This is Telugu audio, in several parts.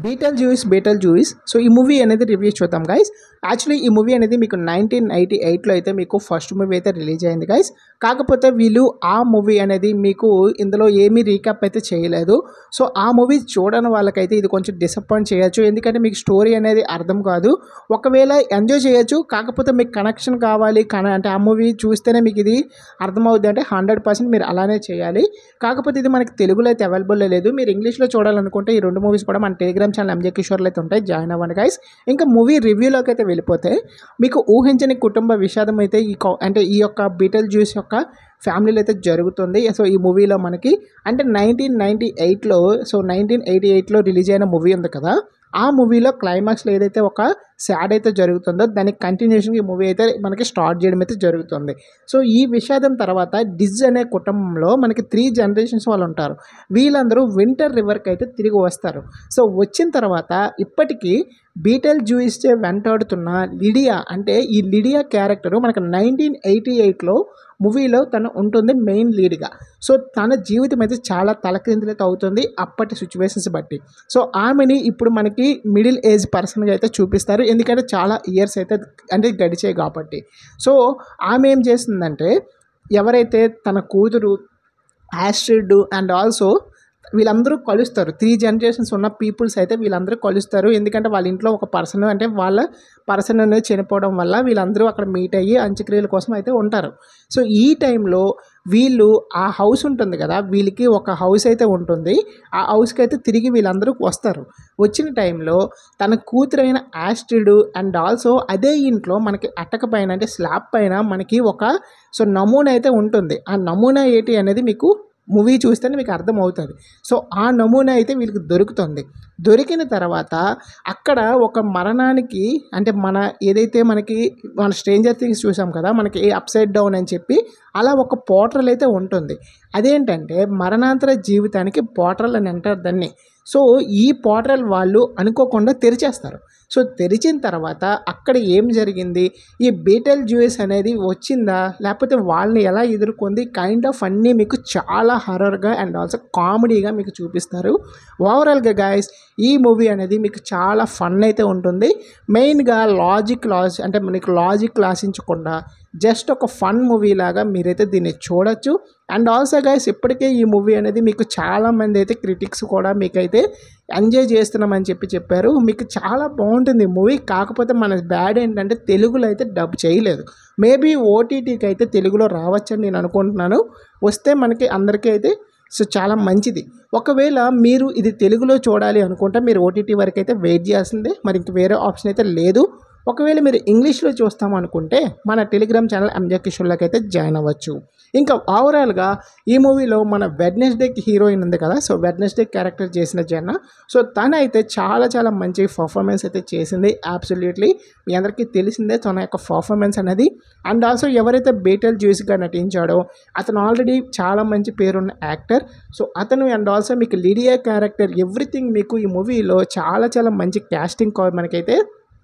beetle Beetlejuice Beetlejuice so ఈ మూవీ అనేది రివ్యూ చూద్దాం గైస్ యాక్చువల్లీ ఈ మూవీ అనేది మీకు నైన్టీన్ ఎయిటీ ఎయిట్లో అయితే మీకు ఫస్ట్ మూవీ అయితే రిలీజ్ అయింది గైస్ కాకపోతే వీళ్ళు ఆ మూవీ అనేది మీకు ఇందులో ఏమీ రీక్యాప్ అయితే చేయలేదు సో ఆ మూవీ చూడని వాళ్ళకైతే ఇది కొంచెం డిసప్పాయింట్ చేయొచ్చు ఎందుకంటే మీకు స్టోరీ అనేది అర్థం కాదు ఒకవేళ ఎంజాయ్ చేయొచ్చు కాకపోతే మీకు కనెక్షన్ కావాలి కన అంటే ఆ మూవీ చూస్తేనే మీకు ఇది అర్థమవుద్ది అంటే హండ్రెడ్ పర్సెంట్ మీరు అలానే చేయాలి కాకపోతే ఇది మనకి తెలుగులో అయితే అవైలబుల్ లేదు మీరు ఇంగ్లీష్లో చూడాలనుకుంటే ఈ రెండు మూవీస్ కూడా మన టెలిగ్రామ్ ఛానల్ ఎంజే కిషోర్లో అయితే ఉంటాయి జాయిన్ అవ్వండి గైస్ ఇంకా మూవీ రివ్యూలోకి అయితే వెళ్ళిపోతే మీకు ఊహించని కుటుంబ విషాదం అయితే ఈ కౌ- అంటే ఈ యొక్క బీటల్ జ్యూస్ యొక్క ఫ్యామిలీలో అయితే జరుగుతుంది సో ఈ మూవీలో మనకి అంటే నైన్టీన్ నైంటీ ఎయిట్లో సో నైన్టీన్ ఎయిటీ ఎయిట్లో రిలీజ్ అయిన మూవీ ఉంది కదా ఆ మూవీలో క్లైమాక్స్లో ఏదైతే ఒక సాడ్ అయితే జరుగుతుందో దానికి కంటిన్యూషన్ ఈ మూవీ అయితే మనకి స్టార్ట్ చేయడం అయితే జరుగుతుంది సో ఈ విషాదం తర్వాత డిజ్ అనే కుటుంబంలో మనకి త్రీ జనరేషన్స్ వాళ్ళు ఉంటారు వీళ్ళందరూ వింటర్ రివర్కి అయితే తిరిగి వస్తారు సో వచ్చిన తర్వాత ఇప్పటికీ బీటల్ జూయిస్చే వెంటాడుతున్న లిడియా అంటే ఈ లిడియా క్యారెక్టరు మనకి నైన్టీన్ ఎయిటీ ఎయిట్లో మూవీలో తను ఉంటుంది మెయిన్ లీడ్గా సో తన జీవితం అయితే చాలా తలక్రిందులైతే అవుతుంది అప్పటి సిచ్యువేషన్స్ బట్టి సో ఆమెని ఇప్పుడు మనకి మిడిల్ ఏజ్ పర్సన్గా అయితే చూపిస్తారు ఎందుకంటే చాలా ఇయర్స్ అయితే అంటే గడిచాయి కాబట్టి సో ఆమె ఏం చేస్తుందంటే ఎవరైతే తన కూతురు యాస్ట్రిడ్ అండ్ ఆల్సో వీళ్ళందరూ కలుస్తారు త్రీ జనరేషన్స్ ఉన్న పీపుల్స్ అయితే వీళ్ళందరూ కలుస్తారు ఎందుకంటే వాళ్ళ ఇంట్లో ఒక పర్సన్ అంటే వాళ్ళ పర్సన్ అనేది చనిపోవడం వల్ల వీళ్ళందరూ అక్కడ మీట్ అయ్యి అంత్యక్రియల కోసం అయితే ఉంటారు సో ఈ టైంలో వీళ్ళు ఆ హౌస్ ఉంటుంది కదా వీళ్ళకి ఒక హౌస్ అయితే ఉంటుంది ఆ హౌస్కి అయితే తిరిగి వీళ్ళందరూ వస్తారు వచ్చిన టైంలో తన కూతురైన యాస్ట్రిడ్ అండ్ ఆల్సో అదే ఇంట్లో మనకి అట్టక పైన అంటే స్లాబ్ పైన మనకి ఒక సో నమూనా అయితే ఉంటుంది ఆ నమూనా ఏంటి అనేది మీకు మూవీ చూస్తేనే మీకు అర్థమవుతుంది సో ఆ నమూనా అయితే వీళ్ళకి దొరుకుతుంది దొరికిన తర్వాత అక్కడ ఒక మరణానికి అంటే మన ఏదైతే మనకి మన స్ట్రేంజర్ థింగ్స్ చూసాం కదా మనకి అప్సైడ్ డౌన్ అని చెప్పి అలా ఒక పోర్టల్ అయితే ఉంటుంది అదేంటంటే మరణాంతర జీవితానికి పోర్టల్ అని అంటారు దాన్ని సో ఈ పోర్టల్ వాళ్ళు అనుకోకుండా తెరిచేస్తారు సో తెరిచిన తర్వాత అక్కడ ఏం జరిగింది ఈ బీటల్ జ్యూస్ అనేది వచ్చిందా లేకపోతే వాళ్ళని ఎలా ఎదుర్కొంది కైండ్ ఆఫ్ అన్నీ మీకు చాలా హర్రర్గా అండ్ ఆల్సో కామెడీగా మీకు చూపిస్తారు ఓవరాల్గా గాయస్ ఈ మూవీ అనేది మీకు చాలా ఫన్ అయితే ఉంటుంది మెయిన్గా లాజిక్ లాజ్ అంటే మనకి లాజిక్ లాసించకుండా జస్ట్ ఒక ఫన్ మూవీ లాగా మీరైతే దీన్ని చూడొచ్చు అండ్ ఆల్సో గైస్ ఇప్పటికే ఈ మూవీ అనేది మీకు చాలామంది అయితే క్రిటిక్స్ కూడా మీకైతే ఎంజాయ్ చేస్తున్నామని చెప్పి చెప్పారు మీకు చాలా బాగుంటుంది మూవీ కాకపోతే మన బ్యాడ్ ఏంటంటే తెలుగులో అయితే డబ్ చేయలేదు మేబీ ఓటీటీకి అయితే తెలుగులో రావచ్చని నేను అనుకుంటున్నాను వస్తే మనకి అందరికీ అయితే సో చాలా మంచిది ఒకవేళ మీరు ఇది తెలుగులో చూడాలి అనుకుంటే మీరు ఓటీటీ వరకు అయితే వెయిట్ చేయాల్సిందే మరి ఇంక వేరే ఆప్షన్ అయితే లేదు ఒకవేళ మీరు ఇంగ్లీష్లో చూస్తాం అనుకుంటే మన టెలిగ్రామ్ ఛానల్ ఎంజే కిషోర్లోకి అయితే జాయిన్ అవ్వచ్చు ఇంకా ఓవరాల్గా ఈ మూవీలో మన వెడ్నెస్డే హీరోయిన్ ఉంది కదా సో వెడ్నెస్డే క్యారెక్టర్ చేసిన జన సో తను అయితే చాలా చాలా మంచి పర్ఫార్మెన్స్ అయితే చేసింది అబ్సల్యూట్లీ మీ అందరికీ తెలిసిందే తన యొక్క పర్ఫార్మెన్స్ అనేది అండ్ ఆల్సో ఎవరైతే బేటల్ జ్యూస్గా నటించాడో అతను ఆల్రెడీ చాలా మంచి పేరున్న యాక్టర్ సో అతను అండ్ ఆల్సో మీకు లిడియా క్యారెక్టర్ ఎవ్రీథింగ్ మీకు ఈ మూవీలో చాలా చాలా మంచి క్యాస్టింగ్ మనకైతే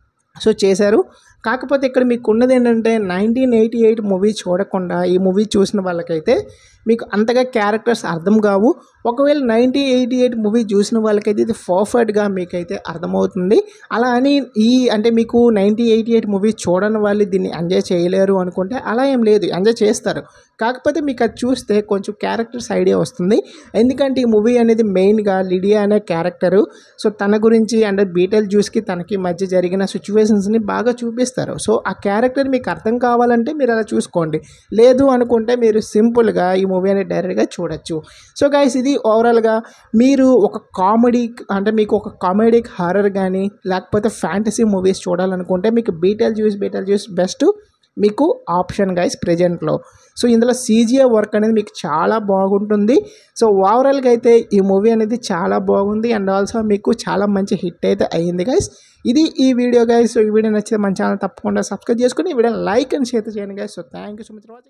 సో చేశారు కాకపోతే ఇక్కడ మీకు ఉన్నది ఏంటంటే నైన్టీన్ ఎయిటీ ఎయిట్ మూవీ చూడకుండా ఈ మూవీ చూసిన వాళ్ళకైతే మీకు అంతగా క్యారెక్టర్స్ అర్థం కావు ఒకవేళ నైన్టీన్ ఎయిటీ ఎయిట్ మూవీ చూసిన వాళ్ళకైతే ఇది పర్ఫెక్ట్గా మీకైతే అర్థమవుతుంది అలా అని ఈ అంటే మీకు నైన్టీన్ ఎయిటీ ఎయిట్ మూవీ చూడని వాళ్ళు దీన్ని ఎంజాయ్ చేయలేరు అనుకుంటే అలా ఏం లేదు ఎంజాయ్ చేస్తారు కాకపోతే మీకు అది చూస్తే కొంచెం క్యారెక్టర్స్ ఐడియా వస్తుంది ఎందుకంటే ఈ మూవీ అనేది మెయిన్గా లిడియా అనే క్యారెక్టరు సో తన గురించి అండ్ బీటెల్ జ్యూస్కి తనకి మధ్య జరిగిన సిచ్యువేషన్స్ని బాగా చూపిస్తారు సో ఆ క్యారెక్టర్ మీకు అర్థం కావాలంటే మీరు అలా చూసుకోండి లేదు అనుకుంటే మీరు సింపుల్గా ఈ మూవీ అనేది డైరెక్ట్గా చూడొచ్చు సో గైస్ ఇది ఓవరాల్గా మీరు ఒక కామెడీ అంటే మీకు ఒక కామెడీ హారర్ కానీ లేకపోతే ఫ్యాంటసీ మూవీస్ చూడాలనుకుంటే మీకు Beetlejuice Beetlejuice best మీకు ఆప్షన్ గైస్ ప్రజెంట్లో సో ఇందులో సీజీఐ వర్క్ అనేది మీకు చాలా బాగుంటుంది సో ఓవరాల్గా అయితే ఈ మూవీ అనేది చాలా బాగుంది అండ్ ఆల్సో మీకు చాలా మంచి హిట్ అయితే అయ్యింది గైస్ ఇది ఈ వీడియో గైస్ సో ఈ వీడియో నచ్చితే మన ఛానల్ తప్పకుండా సబ్స్క్రైబ్ చేసుకుని ఈ వీడియో లైక్ అండ్ షేర్ చేయండి guys so thank you so much watching